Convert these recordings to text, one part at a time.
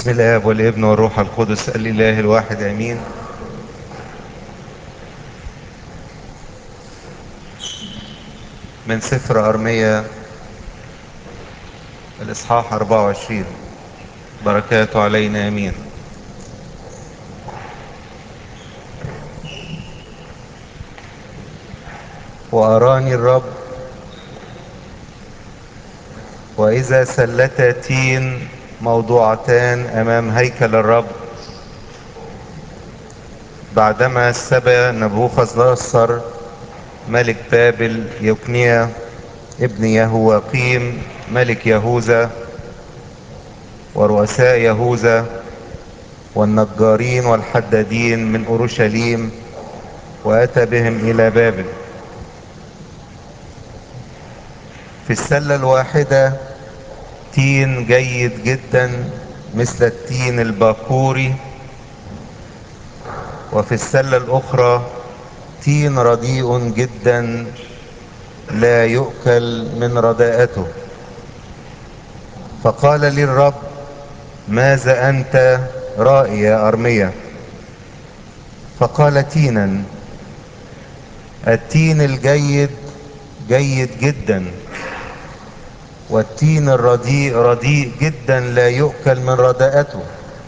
بسم الاب والابن والروح القدس الاله الواحد امين من سفر ارميا الاصحاح 24 بركاته علينا امين واراني الرب واذا سلتا تين موضوعتان امام هيكل الرب بعدما سبى نبوخذ نصر ملك بابل يقنيا ابن يهوقيم ملك يهوذا ورؤساء يهوذا والنجارين والحدادين من اورشليم واتى بهم الى بابل في السله الواحده تين جيد جدا مثل التين الباكوري وفي السله الاخرى تين رديء جدا لا يؤكل من رداءته فقال لي الرب ماذا انت رائي يا ارميا فقال تينا التين الجيد جيد جدا والتين الرديء رديء جدا لا يؤكل من رداءته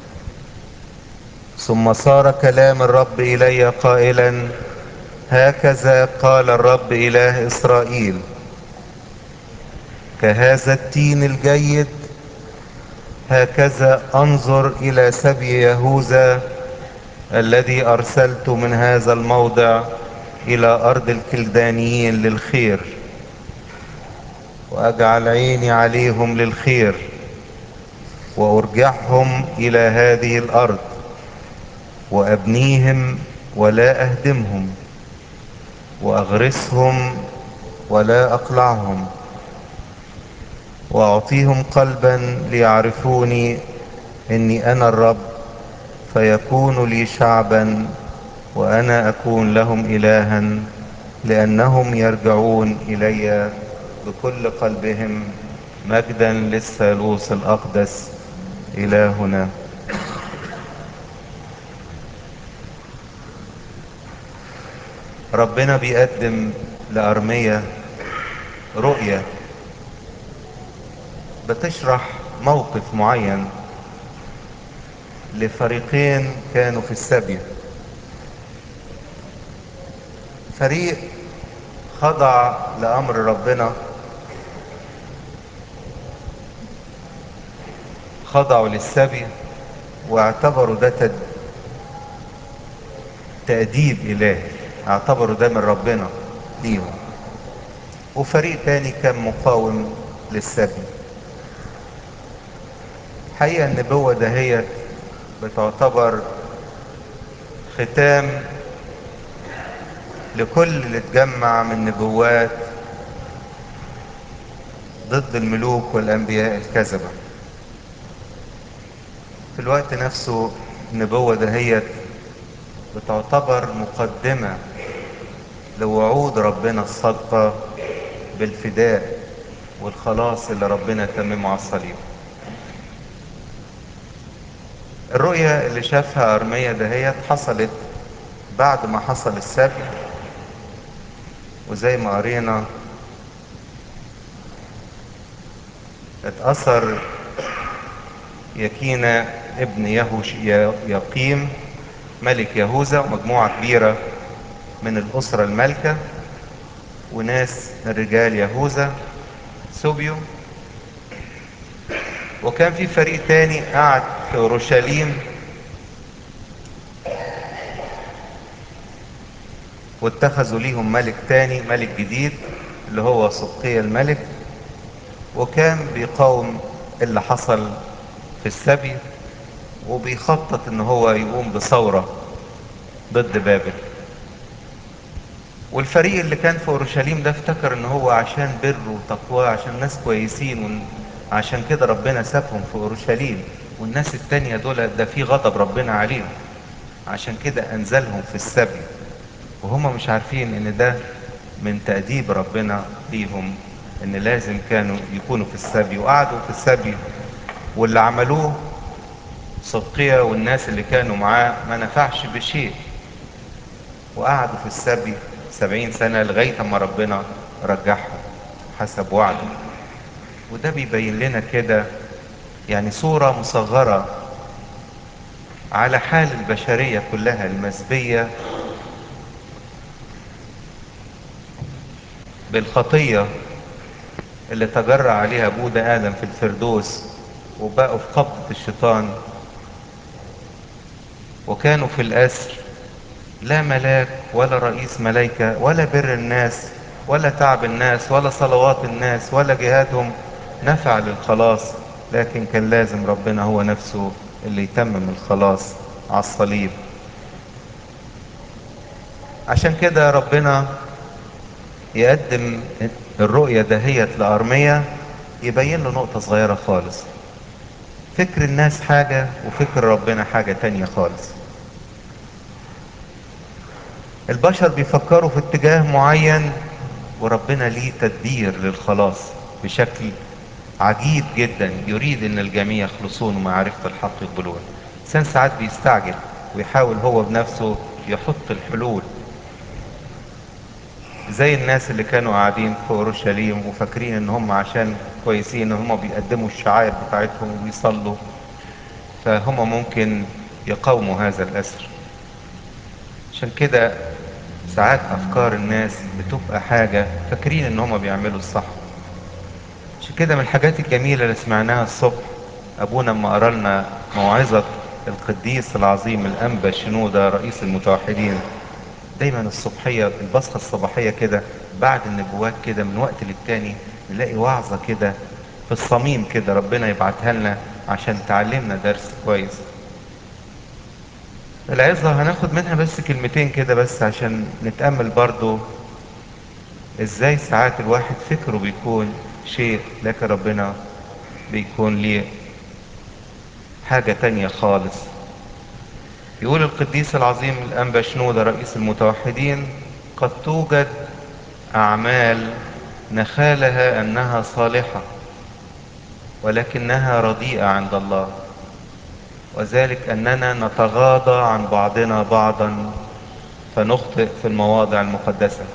ثم صار كلام الرب الي قائلا هكذا قال الرب اله اسرائيل كهذا التين الجيد هكذا انظر الى سبي يهوذا الذي ارسلت من هذا الموضع الى ارض الكلدانيين للخير واجعل عيني عليهم للخير وارجعهم الى هذه الارض وابنيهم ولا اهدمهم واغرسهم ولا اقلعهم واعطيهم قلبا ليعرفوني اني انا الرب فيكون لي شعبا وانا اكون لهم الها لانهم يرجعون الي بكل قلبهم مجدا للثالوث الاقدس الهنا ربنا بيقدم لارميا رؤيه بتشرح موقف معين لفريقين كانوا في السبي فريق خضع لامر ربنا خضعوا للسبي واعتبروا ده تد... تأديب إلهي اعتبروا ده من ربنا ليهم وفريق تاني كان مقاوم للسبي حقيقة النبوة دهيت بتعتبر ختام لكل اللي اتجمع من نبوات ضد الملوك والأنبياء الكذبة في الوقت نفسه النبوة دهيت بتعتبر مقدمة لوعود ربنا الصادقة بالفداء والخلاص اللي ربنا تممه على الصليب الرؤية اللي شافها أرميا دهيت حصلت بعد ما حصل السبي وزي ما قرينا اتأثر يكينا ابن يهوش يقيم ملك يهوذا ومجموعة كبيرة من الأسرة المالكة وناس من رجال يهوذا سوبيو وكان في فريق تاني قاعد في اورشليم واتخذوا ليهم ملك تاني ملك جديد اللي هو صدقية الملك وكان بيقاوم اللي حصل في السبي وبيخطط ان هو يقوم بثورة ضد بابل والفريق اللي كان في اورشليم ده افتكر ان هو عشان بر وتقوى عشان ناس كويسين عشان كده ربنا سابهم في اورشليم والناس التانية دول ده في غضب ربنا عليهم عشان كده انزلهم في السبي وهم مش عارفين ان ده من تأديب ربنا ليهم ان لازم كانوا يكونوا في السبي وقعدوا في السبي واللي عملوه صدقية والناس اللي كانوا معاه ما نفعش بشيء وقعدوا في السبي سبعين سنة لغاية ما ربنا رجعهم حسب وعده وده بيبين لنا كده يعني صورة مصغرة على حال البشرية كلها المسبية بالخطية اللي تجرع عليها أبونا آدم في الفردوس وبقوا في قبضة الشيطان وكانوا في الأسر لا ملاك ولا رئيس ملايكة ولا بر الناس ولا تعب الناس ولا صلوات الناس ولا جهادهم نفع للخلاص لكن كان لازم ربنا هو نفسه اللي يتمم الخلاص على الصليب عشان كده ربنا يقدم الرؤية دهيت لأرمية يبين له نقطة صغيرة خالص فكر الناس حاجة وفكر ربنا حاجة تانية خالص البشر بيفكروا في اتجاه معين وربنا ليه تدبير للخلاص بشكل عجيب جدا يريد ان الجميع يخلصون ومعرفة الحق يقبلون الانسان ساعات بيستعجل ويحاول هو بنفسه يحط الحلول زي الناس اللي كانوا قاعدين في اورشليم وفاكرين ان هم عشان كويسين ان هم بيقدموا الشعائر بتاعتهم وبيصلوا فهم ممكن يقاوموا هذا الاسر عشان كده ساعات افكار الناس بتبقى حاجة فاكرين ان هم بيعملوا الصح عشان كده من الحاجات الجميلة اللي سمعناها الصبح ابونا لما قرا لنا موعظة القديس العظيم الانبا شنودة رئيس المتوحدين دايما الصبحية البصخة الصباحية كده بعد النبوات كده من وقت للتاني نلاقي وعظة كده في الصميم كده ربنا يبعتها لنا عشان تعلمنا درس كويس العظة هناخد منها بس كلمتين كده بس عشان نتأمل برضو ازاي ساعات الواحد فكره بيكون شيء لكن ربنا بيكون ليه حاجة تانية خالص يقول القديس العظيم الأنبا شنودة رئيس المتوحدين قد توجد أعمال نخالها أنها صالحة ولكنها رديئة عند الله وذلك أننا نتغاضى عن بعضنا بعضا فنخطئ في المواضع المقدسة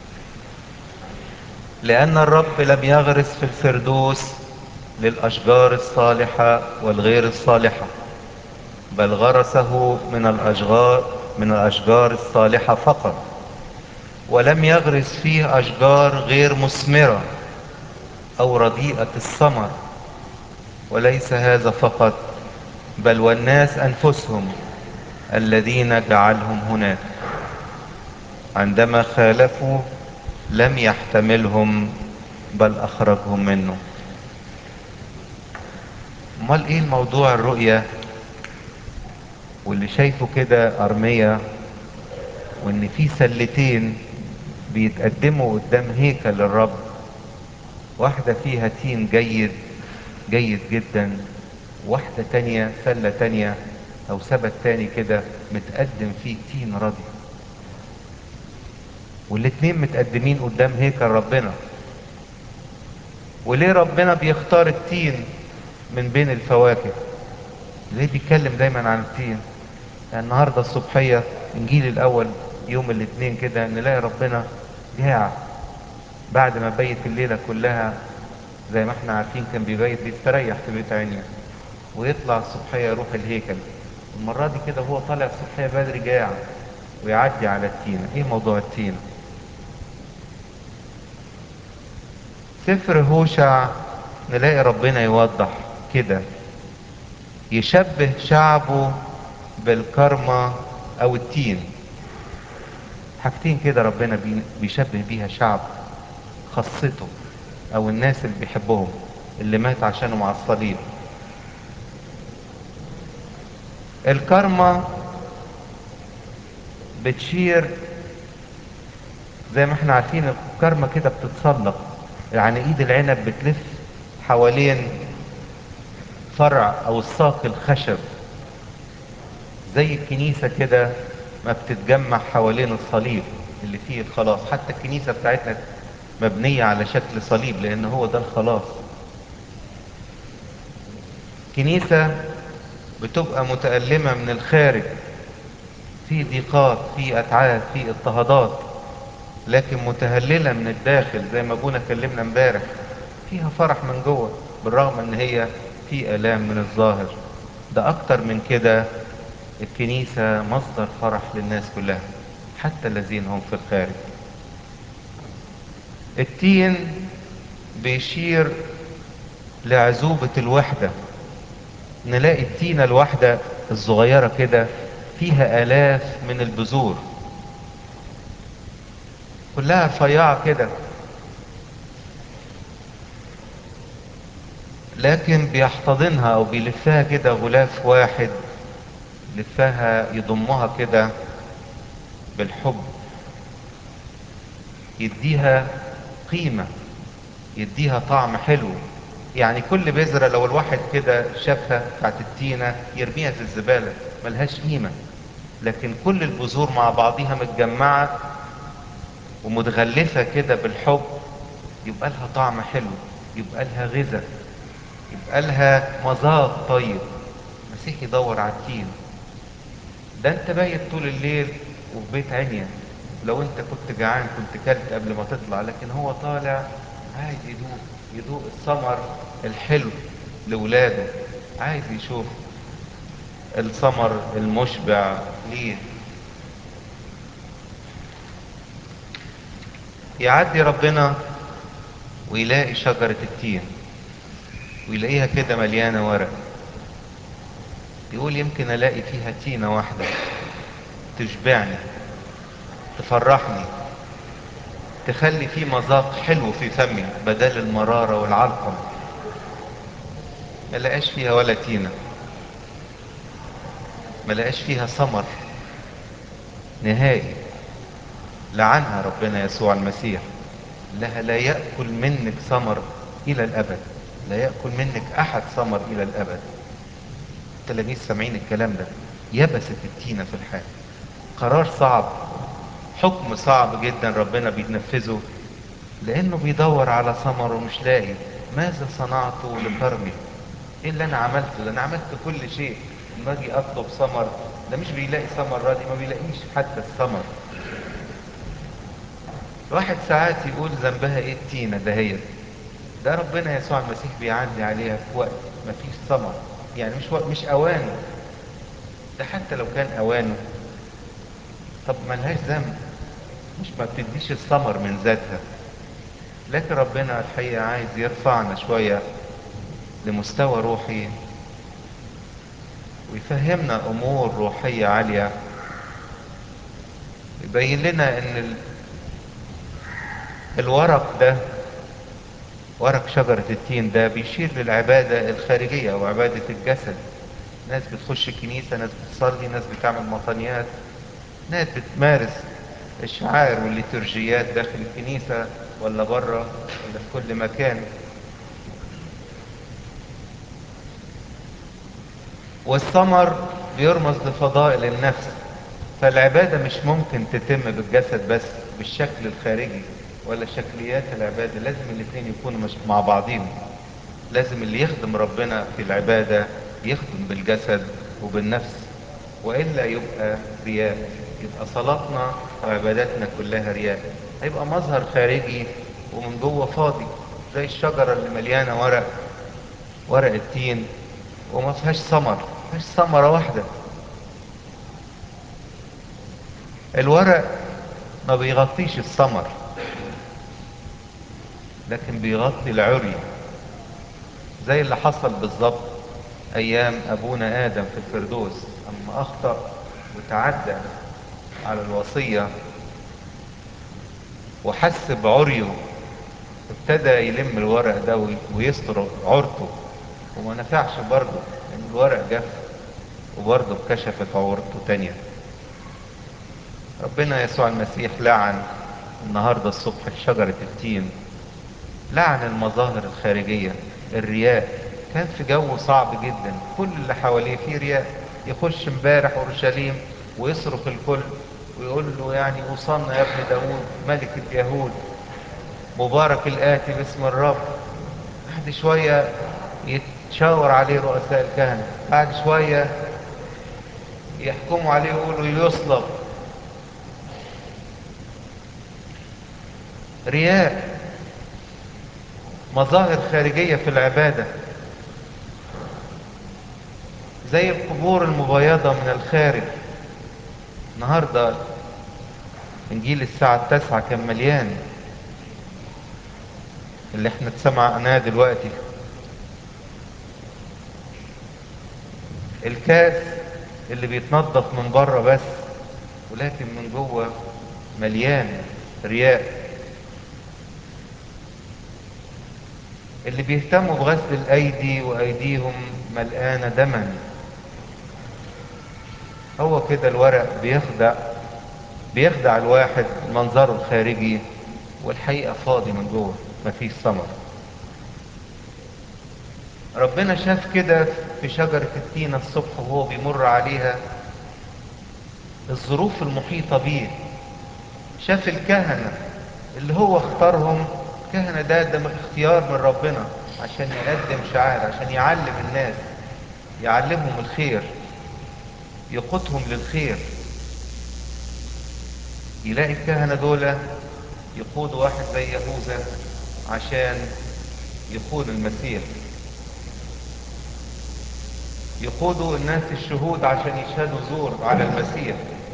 لأن الرب لم يغرس في الفردوس للأشجار الصالحة والغير الصالحة بل غرسه من الأشجار من الأشجار الصالحة فقط ولم يغرس فيه أشجار غير مثمرة أو رديئة الثمر وليس هذا فقط بل والناس أنفسهم الذين جعلهم هناك عندما خالفوا لم يحتملهم بل أخرجهم منه امال ايه الموضوع الرؤية واللي شايفه كده أرمية وان في سلتين بيتقدموا قدام هيكل الرب واحدة فيها تين جيد جيد جدا واحدة تانية سلة تانية او سبت تاني كده متقدم فيه تين ردي والاتنين متقدمين قدام هيكل ربنا وليه ربنا بيختار التين من بين الفواكه ليه بيتكلم دايما عن التين يعني النهارده الصبحيه انجيل الاول يوم الاثنين كده نلاقي ربنا جاع بعد ما بيت الليله كلها زي ما احنا عارفين كان بيبيت بيستريح في بيت عنيا ويطلع الصبحيه يروح الهيكل المره دي كده هو طالع الصبحيه بدري جاع ويعدي على التين ايه موضوع التين سفر هوشع نلاقي ربنا يوضح كده يشبه شعبه بالكرمة او التين حاجتين كده ربنا بي- بيشبه بيها شعب خاصته او الناس اللي بيحبهم اللي مات عشانهم على الصليب الكرمة بتشير زي ما احنا عارفين الكرمة كده بتتسلق يعني ايد العنب بتلف حوالين فرع او الساق الخشب زي الكنيسة كده ما بتتجمع حوالين الصليب اللي فيه الخلاص حتى الكنيسة بتاعتنا مبنية على شكل صليب لان هو ده الخلاص كنيسة بتبقى متألمة من الخارج في ضيقات في أتعاب في اضطهادات لكن متهللة من الداخل زي ما ابونا كلمنا امبارح فيها فرح من جوه بالرغم ان هي في آلام من الظاهر ده اكتر من كده الكنيسة مصدر فرح للناس كلها حتى الذين هم في الخارج التين بيشير لعزوبة الوحدة نلاقي التينة الواحدة الصغيرة كده فيها آلاف من البذور كلها رفيعة كده لكن بيحتضنها او بيلفها كده غلاف واحد يلفها يضمها كده بالحب يديها قيمة يديها طعم حلو يعني كل بذرة لو الواحد كده شافها بتاعت التينة يرميها في الزبالة ملهاش قيمة لكن كل البذور مع بعضيها متجمعة ومتغلفة كده بالحب يبقى لها طعم حلو يبقى لها غذاء يبقى لها مذاق طيب المسيح يدور على التين ده انت بايت طول الليل وفي بيت عنيا لو انت كنت جعان كنت كلت قبل ما تطلع لكن هو طالع عايز يدوق يدوق الثمر الحلو لولاده عايز يشوف الثمر المشبع ليه يعدي ربنا ويلاقي شجرة التين ويلاقيها كده مليانة ورق يقول يمكن الاقي فيها تينة واحدة تشبعني تفرحني تخلي في مذاق حلو في فمي بدل المرارة والعلقم ما لقاش فيها ولا تينة ما لقاش فيها ثمر نهائي لعنها ربنا يسوع المسيح لها لا يأكل منك ثمر إلى الأبد لا يأكل منك أحد ثمر إلى الأبد التلاميذ سامعين الكلام ده يبست التينة في الحال قرار صعب حكم صعب جدا ربنا بينفذه لأنه بيدور على ثمر ومش لاقي ماذا صنعت لكرمي ايه اللي انا عملته ده انا عملت كل شيء لما اجي اطلب ثمر ده مش بيلاقي ثمر راضي ما بيلاقيش حتى الثمر الواحد ساعات يقول ذنبها ايه التينة دهيت ده ربنا يسوع المسيح بيعدي عليها في وقت مفيش ثمر يعني مش وقت مش اوانه ده حتى لو كان اوانه طب ملهاش ذنب مش ما بتديش الثمر من ذاتها لكن ربنا الحقيقة عايز يرفعنا شوية لمستوى روحي ويفهمنا امور روحية عالية يبين لنا ان ال... الورق ده ورق شجرة التين ده بيشير للعبادة الخارجية او عبادة الجسد ناس بتخش الكنيسة ناس بتصلي ناس بتعمل مطنيات ناس بتمارس الشعائر والليتورجيات داخل الكنيسة ولا بره ولا في كل مكان والثمر بيرمز لفضائل النفس فالعبادة مش ممكن تتم بالجسد بس بالشكل الخارجي ولا شكليات العبادة لازم الاثنين يكونوا مش مع بعضهم لازم اللي يخدم ربنا في العبادة يخدم بالجسد وبالنفس وإلا يبقى رياء يبقى صلاتنا وعباداتنا كلها رياء هيبقى مظهر خارجي ومن جوه فاضي زي الشجرة اللي مليانة ورق ورق التين وما فيهاش ثمر ما فيهاش ثمرة واحدة الورق ما بيغطيش الثمر لكن بيغطي العري زي اللي حصل بالظبط ايام ابونا ادم في الفردوس اما اخطأ وتعدى على الوصية وحس بعريه ابتدى يلم الورق ده ويستر عورته وما نفعش برضه لان الورق جف وبرضه اتكشفت عورته تانية ربنا يسوع المسيح لعن النهاردة الصبح شجرة التين لعن المظاهر الخارجية الرياء كان في جو صعب جدا كل اللي حواليه فيه رياء يخش امبارح اورشليم ويصرخ الكل ويقول له يعني وصلنا يا ابن داود ملك اليهود مبارك الآتي باسم الرب بعد شوية شاور عليه رؤساء الكهنة بعد شوية يحكموا عليه يقولوا يصلب رياء مظاهر خارجية في العبادة زي القبور المبيضة من الخارج النهاردة انجيل الساعة التاسعة كان مليان اللي احنا اتسمعناه دلوقتي الكاس اللي بيتنضف من بره بس ولكن من جوه مليان رياء اللي بيهتموا بغسل الايدي وايديهم ملقانه دما هو كده الورق بيخدع بيخدع الواحد منظره الخارجي والحقيقه فاضي من جوه مفيش ثمر ربنا شاف كده في شجرة التين الصبح وهو بيمر عليها الظروف المحيطة بيه شاف الكهنة اللي هو اختارهم الكهنة ده ده اختيار من ربنا عشان يقدم شعائر عشان يعلم الناس يعلمهم الخير يقودهم للخير يلاقي الكهنة دول يقودوا واحد زي يهوذا عشان يخون المسيح يقودوا الناس الشهود عشان يشهدوا زور على المسيح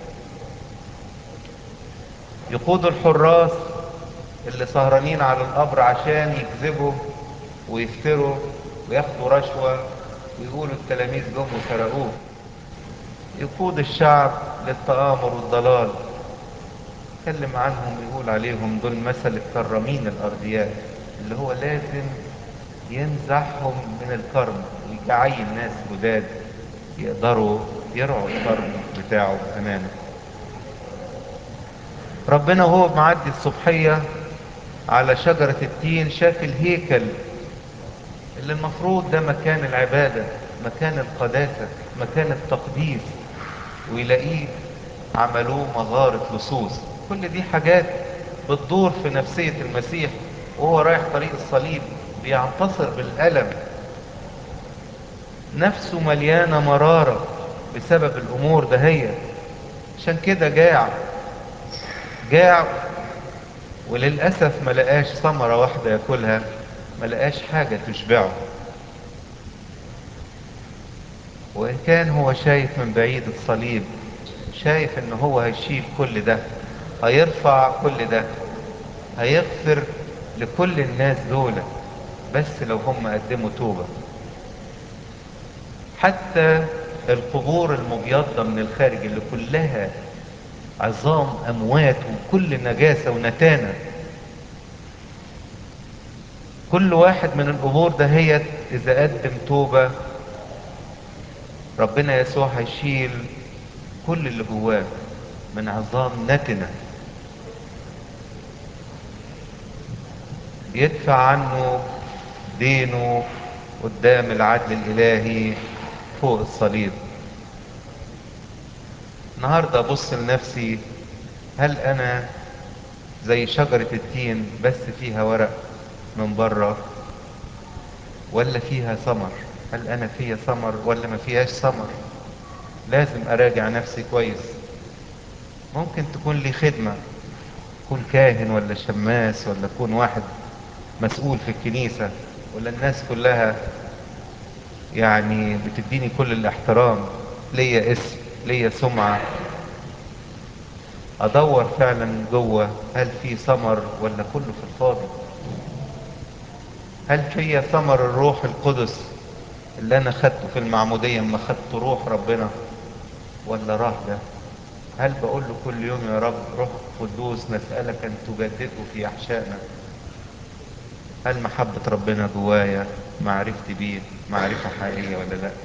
يقودوا الحراس اللي سهرانين على القبر عشان يكذبوا ويفتروا وياخدوا رشوة ويقولوا التلاميذ جم وسرقوه يقود الشعب للتآمر والضلال يتكلم عنهم يقول عليهم دول مثل الكرامين الأرضيات اللي هو لازم ينزعهم من الكرم ويعين ناس جداد يقدروا يرعوا الكرم بتاعه بأمانة ربنا وهو معدي الصبحية على شجرة التين شاف الهيكل اللي المفروض ده مكان العبادة مكان القداسة مكان التقديس ويلاقيه عملوه مغارة لصوص كل دي حاجات بتدور في نفسية المسيح وهو رايح طريق الصليب بينتصر بالألم نفسه مليانة مرارة بسبب الأمور دهية عشان كده جاع جاع وللأسف ما لقاش ثمرة واحدة ياكلها ما لقاش حاجة تشبعه وإن كان هو شايف من بعيد الصليب شايف إن هو هيشيل كل ده هيرفع كل ده هيغفر لكل الناس دول بس لو هم قدموا توبة حتى القبور المبيضة من الخارج اللي كلها عظام أموات وكل نجاسة ونتانة كل واحد من القبور دهيت إذا قدم توبة ربنا يسوع هيشيل كل اللي جواه من عظام نتنة يدفع عنه دينه قدام العدل الإلهي فوق الصليب النهاردة أبص لنفسي هل أنا زي شجرة التين بس فيها ورق من بره ولا فيها ثمر هل أنا فيها ثمر ولا ما فيهاش ثمر لازم أراجع نفسي كويس ممكن تكون لي خدمة أكون كاهن ولا شماس ولا أكون واحد مسؤول في الكنيسة ولا الناس كلها يعني بتديني كل الاحترام ليا اسم ليا سمعة ادور فعلا جوه هل في ثمر ولا كله في الفاضي هل فيا ثمر الروح القدس اللي انا خدته في المعمودية اما خدت روح ربنا ولا راح ده هل بقول له كل يوم يا رب روح قدوس نسألك ان تجدده في احشائنا هل محبة ربنا جوايا معرفتي بيه معرفة حقيقية ولا لا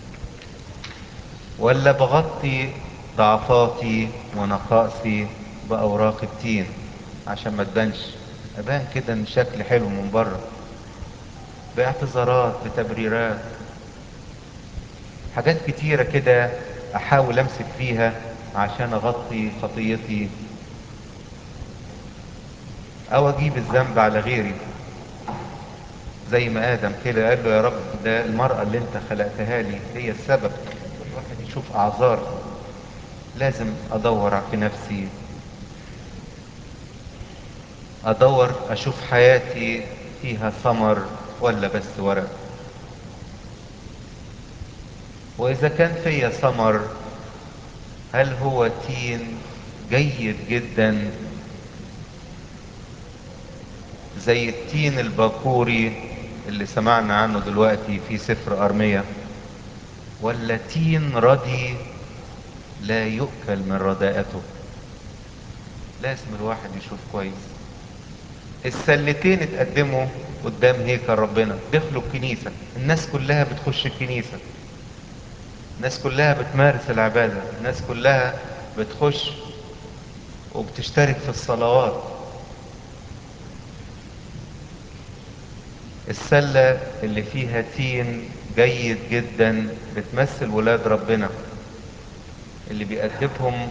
ولا بغطي ضعفاتي ونقائصي بأوراق التين عشان ما تبانش أبان كده إن شكل حلو من بره باعتذارات بتبريرات حاجات كتيرة كده أحاول أمسك فيها عشان أغطي خطيتي أو أجيب الذنب على غيري زي ما ادم كده قال له يا رب ده المرأة اللي انت خلقتها لي هي السبب الواحد يشوف اعذار لازم ادور في نفسي ادور اشوف حياتي فيها ثمر ولا بس ورق واذا كان فيا ثمر هل هو تين جيد جدا زي التين الباكوري اللي سمعنا عنه دلوقتي في سفر ارمية ولا تين ردي لا يؤكل من رداءته لازم الواحد يشوف كويس السلتين اتقدموا قدام هيكل ربنا دخلوا الكنيسة الناس كلها بتخش الكنيسة الناس كلها بتمارس العبادة الناس كلها بتخش وبتشترك في الصلوات السلة اللي فيها تين جيد جدا بتمثل ولاد ربنا اللي بيأدبهم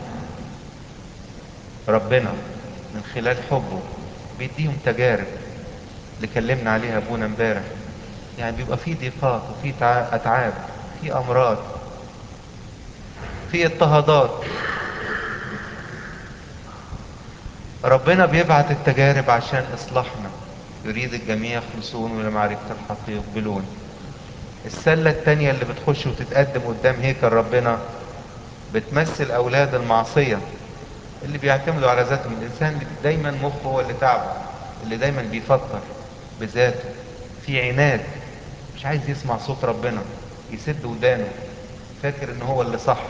ربنا من خلال حبه بيديهم تجارب اللي كلمنا عليها ابونا امبارح يعني بيبقى في ضيقات وفي تع- اتعاب في امراض في اضطهادات ربنا بيبعت التجارب عشان اصلاحنا يريد الجميع يخلصون والى معرفة الحق يقبلون السلة التانية اللي بتخش وتتقدم قدام هيكل ربنا بتمثل اولاد المعصية اللي بيعتمدوا على ذاتهم الانسان اللي دايما مخه هو اللي تعبه اللي دايما بيفكر بذاته في عناد مش عايز يسمع صوت ربنا يسد ودانه فاكر ان هو اللي صح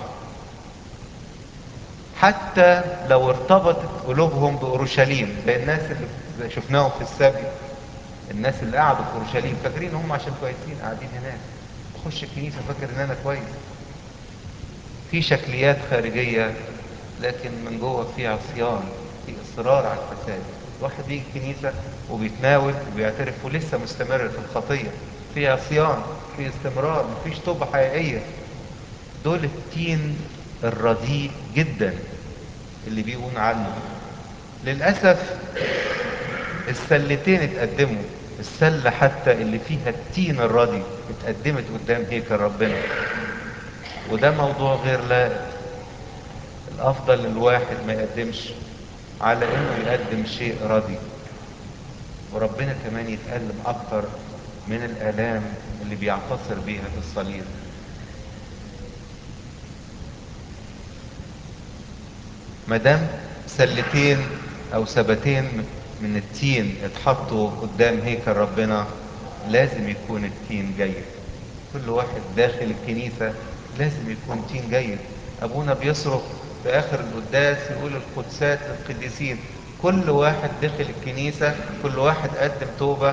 حتى لو ارتبطت قلوبهم باورشليم زي الناس اللي شفناهم في السبي الناس اللي قعدوا في اورشليم فاكرين هم عشان كويسين قاعدين هناك بخش الكنيسه فاكر ان انا كويس في شكليات خارجيه لكن من جوه في عصيان في اصرار على الفساد واحد بيجي الكنيسه وبيتناول وبيعترف ولسه مستمر في الخطيه في عصيان في استمرار مفيش توبه حقيقيه دول التين الرديء جدا اللي بيقول عنه للاسف السلتين اتقدموا السلة حتى اللي فيها التين الردي اتقدمت قدام هيكل ربنا وده موضوع غير لائق الافضل الواحد ما يقدمش على انه يقدم شيء ردي وربنا كمان يتألم اكتر من الالام اللي بيعتصر بيها في الصليب مادام سلتين او سبتين من التين اتحطوا قدام هيكل ربنا لازم يكون التين جيد كل واحد داخل الكنيسة لازم يكون تين جيد ابونا بيصرخ في اخر القداس يقول القدسات للقديسين كل واحد دخل الكنيسة كل واحد قدم توبة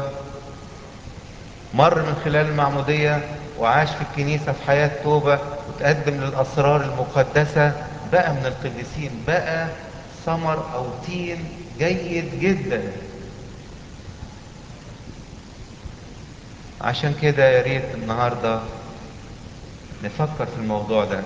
مر من خلال المعمودية وعاش في الكنيسة في حياة توبة وتقدم للأسرار المقدسة بقى من القديسين بقى ثمر أو تين جيد جدا عشان كده يا ريت النهاردة نفكر في الموضوع ده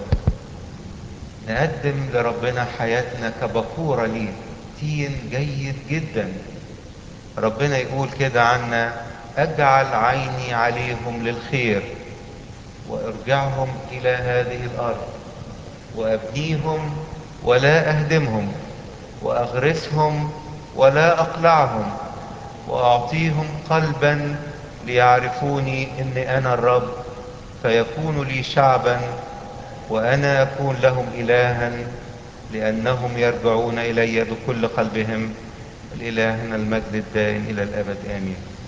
نقدم لربنا حياتنا كبكورة ليه تين جيد جدا ربنا يقول كده عنا اجعل عيني عليهم للخير وارجعهم الى هذه الارض وابنيهم ولا اهدمهم واغرسهم ولا اقلعهم واعطيهم قلبا ليعرفوني اني انا الرب فيكون لي شعبا وانا اكون لهم الها لانهم يرجعون الي بكل قلبهم الالهنا المجد الدائم الى الابد امين